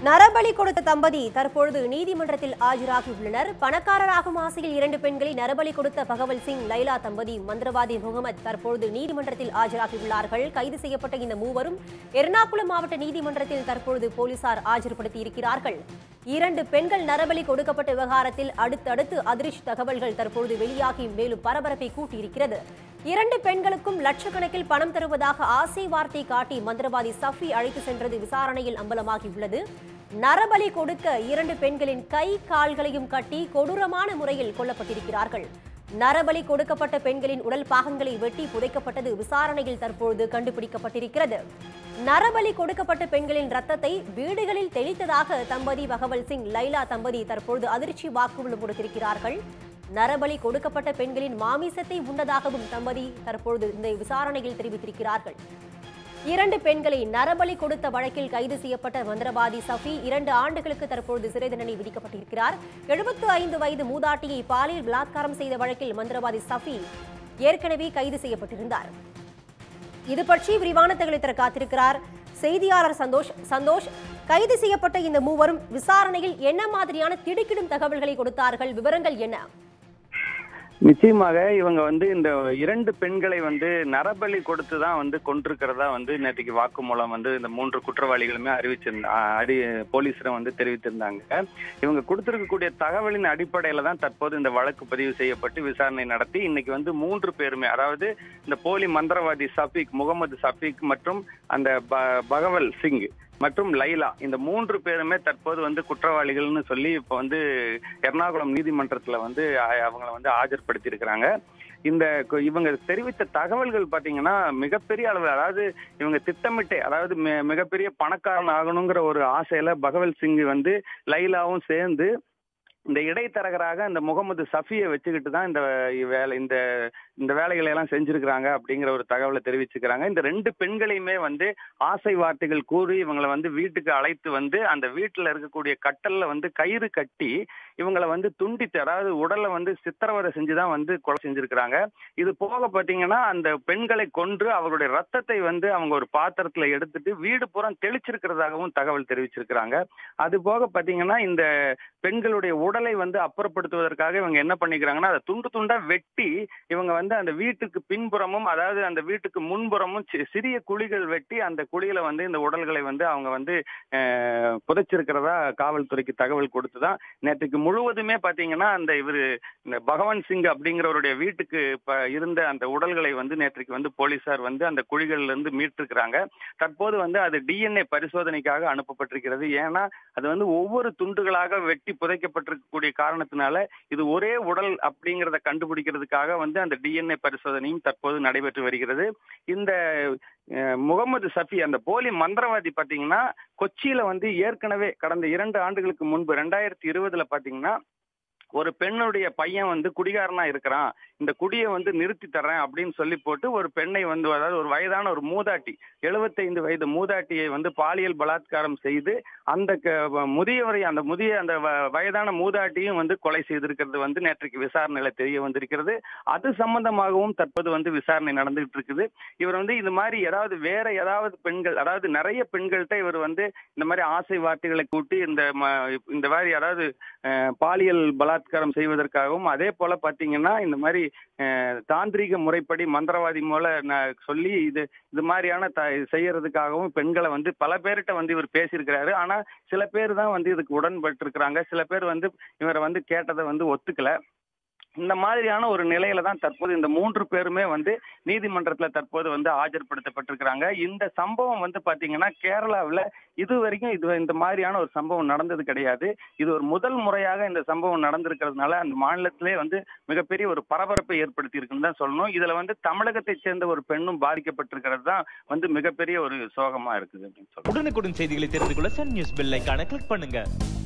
நரபலி கொடுத்த தம்பதி தற்பொழுது நீதிமன்றத்தில் ஆஜராகியுள்ளனர் பணக்காரராகும் ஆசையில் இரண்டு பெண்களை நரபலி கொடுத்த பகவல் சிங் லைலா தம்பதி மந்திரவாதி முகமது தற்பொழுது நீதிமன்றத்தில் ஆஜராகியுள்ளார்கள் கைது செய்யப்பட்ட இந்த மூவரும் எர்ணாகுளம் மாவட்ட நீதிமன்றத்தில் தற்பொழுது போலீசார் ஆஜர்படுத்தி இருக்கிறார்கள் இரண்டு பெண்கள் நரபலி கொடுக்கப்பட்ட விவகாரத்தில் அடுத்தடுத்து அதிர்ச்சி தகவல்கள் தற்பொழுது வெளியாகி மேலும் பரபரப்பை கூட்டியிருக்கிறது இரண்டு பெண்களுக்கும் லட்சக்கணக்கில் பணம் தருவதாக ஆசை வார்த்தை காட்டி மந்திரவாதி சஃபி அழைத்து சென்றது விசாரணையில் அம்பலமாகியுள்ளது நரபலி கொடுக்க இரண்டு பெண்களின் கை கால்களையும் கட்டி கொடூரமான முறையில் கொல்லப்பட்டிருக்கிறார்கள் நரபலி கொடுக்கப்பட்ட பெண்களின் உடல் பாகங்களை வெட்டி புதைக்கப்பட்டது விசாரணையில் தற்பொழுது கண்டுபிடிக்கப்பட்டிருக்கிறது நரபலி கொடுக்கப்பட்ட பெண்களின் ரத்தத்தை வீடுகளில் தெளித்ததாக தம்பதி பகவல் சிங் லைலா தம்பதி தற்பொழுது அதிர்ச்சி வாக்குமூலம் கொடுத்திருக்கிறார்கள் நரபலி கொடுக்கப்பட்ட பெண்களின் மாமிசத்தை உண்டதாகவும் தம்பதி தற்பொழுது இந்த விசாரணையில் தெரிவித்திருக்கிறார்கள் இரண்டு பெண்களை நரபலி கொடுத்த வழக்கில் கைது செய்யப்பட்ட மந்திரவாதி சஃபி இரண்டு ஆண்டுகளுக்கு தற்பொழுது சிறை தண்டனை விதிக்கப்பட்டிருக்கிறார் எழுபத்து ஐந்து வயது மூதாட்டியை பாலியல் பலாத்காரம் செய்த வழக்கில் மந்திரவாதி சஃபி ஏற்கனவே கைது செய்யப்பட்டிருந்தார் இது பற்றி விரிவான தகவலை தர காத்திருக்கிறார் செய்தியாளர் சந்தோஷ் சந்தோஷ் கைது செய்யப்பட்ட இந்த மூவரும் விசாரணையில் என்ன மாதிரியான திடுக்கிடும் தகவல்களை கொடுத்தார்கள் விவரங்கள் என்ன நிச்சயமாக இவங்க வந்து இந்த இரண்டு பெண்களை வந்து நரபலி கொடுத்து தான் வந்து கொண்டிருக்கிறதா வந்து நேற்றுக்கு வாக்குமூலம் வந்து இந்த மூன்று குற்றவாளிகளுமே அறிவிச்சிருந்தா அறி போலீஸிடம் வந்து தெரிவித்திருந்தாங்க இவங்க கொடுத்திருக்கக்கூடிய தகவலின் அடிப்படையில தான் தற்போது இந்த வழக்கு பதிவு செய்யப்பட்டு விசாரணை நடத்தி இன்னைக்கு வந்து மூன்று பேருமே அதாவது இந்த போலி மந்திரவாதி சஃபீக் முகமது சஃபீக் மற்றும் அந்த ப- பகவல் சிங் மற்றும் லைலா இந்த மூன்று பேருமே தற்போது வந்து குற்றவாளிகள்னு சொல்லி இப்போ வந்து எர்ணாகுளம் நீதிமன்றத்துல வந்து அ- அவங்கள வந்து ஆஜர்படுத்தி இருக்கிறாங்க இந்த கு- இவங்க தெரிவித்த தகவல்கள் பாத்தீங்கன்னா மிகப்பெரிய அளவு அதாவது இவங்க திட்டமிட்டே அதாவது மி- மிகப்பெரிய பணக்காரன் ஆகணுங்கிற ஒரு ஆசையில பகவல் சிங் வந்து லைலாவும் சேர்ந்து இந்த இடைத்தரகராக இந்த முகமது சஃபியை வச்சுக்கிட்டு தான் இந்த வேலை இந்த இந்த வேலைகளை எல்லாம் செஞ்சிருக்கிறாங்க அப்படிங்கிற ஒரு தகவலை தெரிவிச்சுக்கிறாங்க இந்த ரெண்டு பெண்களையுமே வந்து ஆசை வார்த்தைகள் கூறி இவங்களை வந்து வீட்டுக்கு அழைத்து வந்து அந்த வீட்டுல இருக்கக்கூடிய கட்டல்ல வந்து கயிறு கட்டி இவங்களை வந்து துண்டித்து அதாவது உடலை வந்து சித்திரவதை செஞ்சுதான் வந்து கொலை செஞ்சிருக்கிறாங்க இது போக பாத்தீங்கன்னா அந்த பெண்களை கொன்று அவர்களுடைய ரத்தத்தை வந்து அவங்க ஒரு பாத்திரத்துல எடுத்துட்டு வீடு புறம் தெளிச்சிருக்கிறதாகவும் தகவல் தெரிவிச்சிருக்கிறாங்க அது போக பாத்தீங்கன்னா இந்த பெண்களுடைய உடலை வந்து அப்புறப்படுத்துவதற்காக இவங்க என்ன பண்ணிக்கிறாங்கன்னா அதை துண்டு துண்டா வெட்டி இவங்க வந்து அந்த வீட்டுக்கு பின்புறமும் அதாவது அந்த வீட்டுக்கு முன்புறமும் சி- சிறிய குழிகள் வெட்டி அந்த குழியில வந்து இந்த உடல்களை வந்து அவங்க வந்து அஹ், புதைச்சிருக்கிறதா காவல்துறைக்கு தகவல் கொடுத்துதான் நேற்றுக்கு முழுவதுமே பாத்தீங்கன்னா அந்த இவரு இந்த பகவான் சிங் அப்படிங்கிறவருடைய வீட்டுக்கு இப்ப இருந்த அந்த உடல்களை வந்து நேற்றுக்கு வந்து போலீசார் வந்து அந்த குழிகள்ல இருந்து மீட்டிருக்கிறாங்க தற்போது வந்து அது டிஎன்ஏ பரிசோதனைக்காக அனுப்பப்பட்டிருக்கிறது ஏன்னா அது வந்து ஒவ்வொரு துண்டுகளாக வெட்டி புதைக்கப்பட்டிருக்கக்கூடிய காரணத்தினால இது ஒரே உடல் அப்படிங்கிறத கண்டுபிடிக்கிறதுக்காக வந்து அந்த டிஎன்ஏ பரிசோதனையும் தற்போது நடைபெற்று வருகிறது இந்த அஹ், முகமது சஃபி அந்த போலி மந்திரவாதி பாத்தீங்கன்னா கொச்சியில வந்து ஏற்கனவே கடந்த இரண்டு ஆண்டுகளுக்கு முன்பு ரெண்டாயிரத்தி இருபதுல பாத்தீங்கன்னா ஒரு பெண்ணுடைய பையன் வந்து குடிகாரனா இருக்கிறான் இந்த குடியை வந்து நிறுத்தி தர்றேன் அப்படின்னு சொல்லி போட்டு ஒரு பெண்ணை வந்து அதாவது ஒரு வயதான ஒரு மூதாட்டி 75 வயது மூதாட்டியை வந்து பாலியல் பலாத்காரம் செய்து அந்த க- முதியவரை அந்த முதிய அந்த வ- வயதான மூதாட்டியும் வந்து கொலை செய்திருக்கிறது வந்து நேற்றைக்கு விசாரணையில தெரிய வந்திருக்கிறது அது சம்பந்தமாகவும் தற்போது வந்து விசாரணை நடந்துகிட்டு இருக்குது இவர் வந்து இது மாதிரி ஏதாவது வேற ஏதாவது பெண்கள் அதாவது நிறைய பெண்கள்கிட்ட இவர் வந்து இந்த மாதிரி ஆசை வார்த்தைகளை கூட்டி இந்த ம- இந்த மாதிரி அதாவது அஹ், பாலியல் பலாத்காரம் செய்வதற்காகவும் அதே போல பாத்தீங்கன்னா இந்த மாதிரி அஹ், தாந்திரீக முறைப்படி மந்திரவாதி மூல ந- சொல்லி இது இது மாதிரியான த செய்யறதுக்காகவும் பெண்களை வந்து பல பேர்கிட்ட வந்து இவர் பேசியிருக்கிறாரு ஆனா சில பேர் தான் வந்து இதுக்கு உடன்பட்டு இருக்கிறாங்க சில பேர் வந்து இவரை வந்து கேட்டதை வந்து ஒத்துக்கல இந்த மாதிரியான ஒரு நிலையில தான் தற்போது இந்த மூன்று பேருமே வந்து நீதிமன்றத்துல தற்போது வந்து ஆஜர்படுத்தப்பட்டிருக்கிறாங்க இந்த சம்பவம் வந்து பாத்தீங்கன்னா கேரளாவுல இது வரைக்கும் இது இந்த மாதிரியான ஒரு சம்பவம் நடந்தது கிடையாது இது ஒரு முதல் முறையாக இந்த சம்பவம் நடந்திருக்கிறதுனால அந்த மாநிலத்திலே வந்து மிகப்பெரிய ஒரு பரபரப்பை ஏற்படுத்தி இருக்குன்னு தான் சொல்லணும் இதுல வந்து தமிழகத்தை சேர்ந்த ஒரு பெண்ணும் பாதிக்கப்பட்டிருக்கிறது தான் வந்து மிகப்பெரிய ஒரு சோகமா இருக்குது அப்படின்னு சொல்லணும் உடனுக்குடன் செய்திகளை தெரிந்து கொள்ள சன் நியூஸ் பெல் ஐகானை கிளிக் பண்ணுங்க